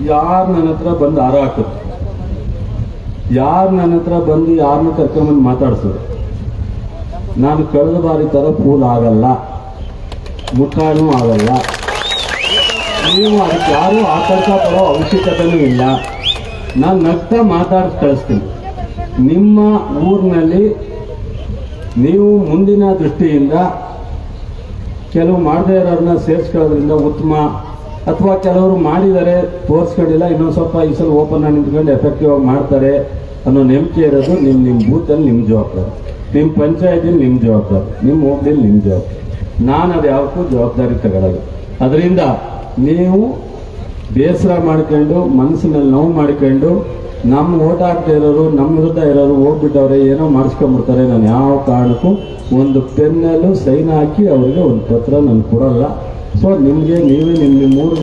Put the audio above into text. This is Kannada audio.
ಯಾರು ನನ್ನ ಹತ್ರ ಬಂದು ಹಾರ ಹಾಕೋದು ಯಾರು ನನ್ನ ಹತ್ರ ಬಂದು ಯಾರನ್ನ ಕರ್ಕೊಂಬಂದು ಮಾತಾಡ್ಸೋದು ನಾನು ಕಳೆದ ಬಾರಿ ಥರ ಫೂಲ್ ಆಗಲ್ಲ ಮುಖಾನೂ ಆಗಲ್ಲ ನೀವು ಅದಕ್ಕೆ ಯಾರೂ ಆತಂಕ ಪಡೋ ಅವಶ್ಯಕತೆನೂ ಇಲ್ಲ ನಾನು ನಗ್ತಾ ಮಾತಾಡಿ ಕಳಿಸ್ತೀನಿ ನಿಮ್ಮ ಊರಿನಲ್ಲಿ ನೀವು ಮುಂದಿನ ದೃಷ್ಟಿಯಿಂದ ಕೆಲವು ಮಾಡದೇ ಇರೋರನ್ನ ಸೇರಿಸ್ಕೊಳ್ಳೋದ್ರಿಂದ ಉತ್ತಮ ಅಥವಾ ಕೆಲವರು ಮಾಡಿದ್ದಾರೆ ತೋರಿಸ್ಕೊಂಡಿಲ್ಲ ಇನ್ನೊಂದು ಸ್ವಲ್ಪ ಈ ಸಲ ಓಪನ್ ಆಗಿ ನಿಂತ್ಕೊಂಡು ಎಫೆಕ್ಟಿವ್ ಆಗಿ ಮಾಡ್ತಾರೆ ಅನ್ನೋ ನಂಬಿಕೆ ಇರೋದು ನಿಮ್ಮ ನಿಮ್ಮ ಬೂತಲ್ಲಿ ನಿಮ್ಮ ಜವಾಬ್ದಾರಿ ನಿಮ್ಮ ಪಂಚಾಯತಿಲಿ ನಿಮ್ಮ ಜವಾಬ್ದಾರಿ ನಿಮ್ಮ ಹೋಗ್ಲಿ ನಿಮ್ಮ ಜವಾಬ್ದಾರಿ ನಾನು ಅದು ಯಾವತ್ತೂ ಜವಾಬ್ದಾರಿ ತಗೊಳ್ಳಲ್ಲ ಅದರಿಂದ ನೀವು ಬೇಸರ ಮಾಡ್ಕೊಂಡು ಮನಸ್ಸಿನಲ್ಲಿ ನೋವು ಮಾಡ್ಕೊಂಡು ನಮ್ಮ ಓಟ್ ಹಾಕ್ತಾ ಇರೋರು ನಮ್ಮ ವಿರುದ್ಧ ಇರೋರು ಹೋಗ್ಬಿಟ್ಟವ್ರೆ ಏನೋ ಮಾಡಿಸ್ಕೊಂಡ್ಬಿಡ್ತಾರೆ ನಾನು ಯಾವ ಕಾರಣಕ್ಕೂ ಒಂದು ಪೆನ್ನಲ್ಲೂ ಸೈನ್ ಹಾಕಿ ಅವರಿಗೆ ಒಂದು ಪತ್ರ ನಾನು ಕೊಡಲ್ಲ ಸೊ ನಿಮಗೆ ನೀವೇ ನಿಮ್ಮ ನಿಮ್ಮ ಊರು